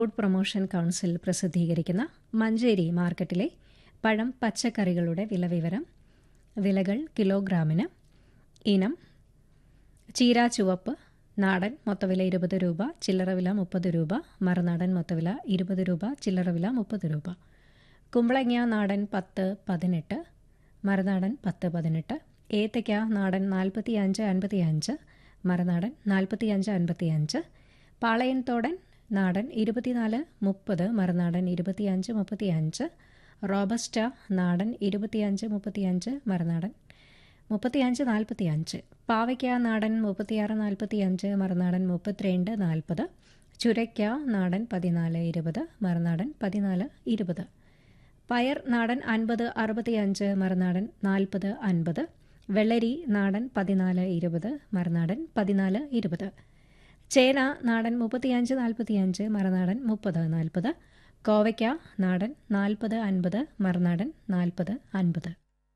food promotion council പ്രസിദ്ധീകരിക്കുന്ന മഞ്ചേരി മാർക്കറ്റിലെ പഴം പച്ചക്കറികളുടെ വിലവിവരം വിലകൾ കിലോഗ്രാമിന് ഇനം ചീര ചുവപ്പ് നാടൻ മൊത്തവില ഇരുപത് രൂപ ചില്ലറ വില മുപ്പത് രൂപ മറുനാടൻ മൊത്തവില ഇരുപത് രൂപ ചില്ലറ വില മുപ്പത് രൂപ കുമ്പളങ്ങ നാടൻ പത്ത് പതിനെട്ട് മറുനാടൻ പത്ത് പതിനെട്ട് ഏത്തയ്ക്ക നാടൻ നാൽപ്പത്തി അഞ്ച് അൻപത്തി അഞ്ച് മറുനാടൻ നാൽപ്പത്തി അഞ്ച് അൻപത്തി അഞ്ച് പാളയൻതോടൻ നാടൻ ഇരുപത്തിനാല് മുപ്പത് മറുനാടൻ ഇരുപത്തിയഞ്ച് മുപ്പത്തി അഞ്ച് റോബസ്റ്റ നാടൻ ഇരുപത്തിയഞ്ച് മുപ്പത്തിയഞ്ച് മറുനാടൻ മുപ്പത്തിയഞ്ച് നാൽപ്പത്തി അഞ്ച് പാവയ്ക്ക നാടൻ മുപ്പത്തിയാറ് നാൽപ്പത്തി അഞ്ച് മറുനാടൻ മുപ്പത്തിരണ്ട് നാൽപ്പത് ചുരയ്ക്ക നാടൻ പതിനാല് ഇരുപത് മറുനാടൻ പതിനാല് ഇരുപത് പയർ നാടൻ അൻപത് അറുപത്തിയഞ്ച് മറുനാടൻ നാൽപ്പത് അൻപത് വെള്ളരി നാടൻ പതിനാല് ഇരുപത് മറുനാടൻ പതിനാല് ഇരുപത് ചേന നാടൻ മുപ്പത്തിയഞ്ച് നാൽപ്പത്തിയഞ്ച് മറുനാടൻ മുപ്പത് നാൽപ്പത് കോവയ്ക്ക നാടൻ നാൽപ്പത് അൻപത് മറുനാടൻ നാൽപ്പത് അൻപത്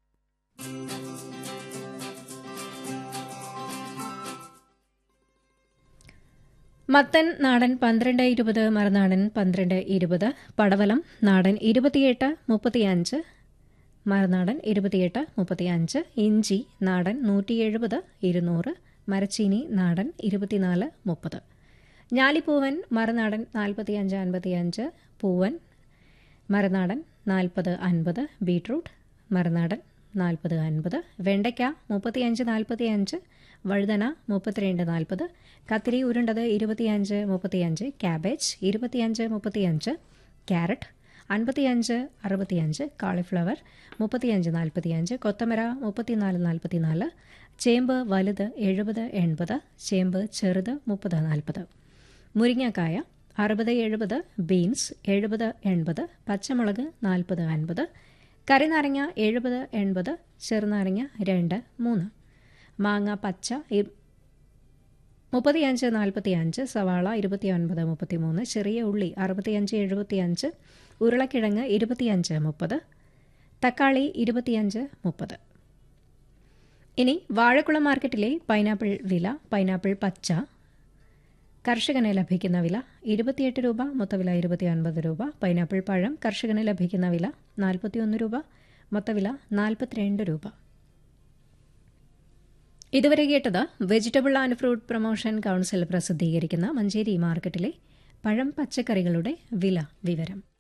മത്തൻ നാടൻ പന്ത്രണ്ട് ഇരുപത് മറുനാടൻ പന്ത്രണ്ട് ഇരുപത് പടവലം നാടൻ ഇരുപത്തിയെട്ട് മുപ്പത്തിയഞ്ച് മറുനാടൻ ഇരുപത്തിയെട്ട് മുപ്പത്തിയഞ്ച് ഇഞ്ചി നാടൻ നൂറ്റി എഴുപത് ഇരുന്നൂറ് മരച്ചീനി നാടൻ ഇരുപത്തിനാല് മുപ്പത് ഞാലിപ്പൂവൻ മറുനാടൻ നാൽപ്പത്തിയഞ്ച് അൻപത്തിയഞ്ച് പൂവൻ മറുനാടൻ നാൽപ്പത് അൻപത് ബീട്രൂട്ട് മറുനാടൻ നാൽപ്പത് അൻപത് വെണ്ടയ്ക്ക മുപ്പത്തിയഞ്ച് നാൽപ്പത്തിയഞ്ച് വഴുതന മുപ്പത്തിരണ്ട് നാൽപ്പത് കത്തിരി ഉരുണ്ടത് ഇരുപത്തിയഞ്ച് മുപ്പത്തിയഞ്ച് ക്യാബേജ് ഇരുപത്തിയഞ്ച് മുപ്പത്തിയഞ്ച് ക്യാരറ്റ് അൻപത്തിയഞ്ച് അറുപത്തിയഞ്ച് കാളിഫ്ലവർ മുപ്പത്തിയഞ്ച് നാൽപ്പത്തിയഞ്ച് കൊത്തമര മുപ്പത്തിനാല് നാൽപ്പത്തിനാല് ചേമ്പ് വലുത് എഴുപത് എൺപത് ചേമ്പ് ചെറുത് മുപ്പത് നാൽപ്പത് മുരിങ്ങക്കായ അറുപത് എഴുപത് ബീൻസ് എഴുപത് എൺപത് പച്ചമുളക് നാൽപ്പത് അൻപത് കറിനാരങ്ങ എഴുപത് എൺപത് ചെറുനാരങ്ങ രണ്ട് മൂന്ന് മാങ്ങ പച്ച മുപ്പത്തിയഞ്ച് നാൽപ്പത്തിയഞ്ച് സവാള ഇരുപത്തിയൊൻപത് മുപ്പത്തിമൂന്ന് ചെറിയ ഉള്ളി അറുപത്തിയഞ്ച് എഴുപത്തിയഞ്ച് ഉരുളക്കിഴങ്ങ് ഇരുപത്തിയഞ്ച് മുപ്പത് തക്കാളി ഇരുപത്തിയഞ്ച് മുപ്പത് ഇനി വാഴക്കുളം മാർക്കറ്റിലെ പൈനാപ്പിൾ വില പൈനാപ്പിൾ പച്ച കർഷകന് ലഭിക്കുന്ന വില ഇരുപത്തിയെട്ട് രൂപ മൊത്തവില ഇരുപത്തി ഒൻപത് രൂപ പൈനാപ്പിൾ പഴം കർഷകന് ലഭിക്കുന്ന വില നാൽപ്പത്തിയൊന്ന് രൂപ മൊത്തവില നാൽപ്പത്തിരണ്ട് രൂപ ഇതുവരെ കേട്ടത് vegetable and fruit promotion council പ്രസിദ്ധീകരിക്കുന്ന മഞ്ചേരി മാർക്കറ്റിലെ പഴം പച്ചക്കറികളുടെ വില വിവരം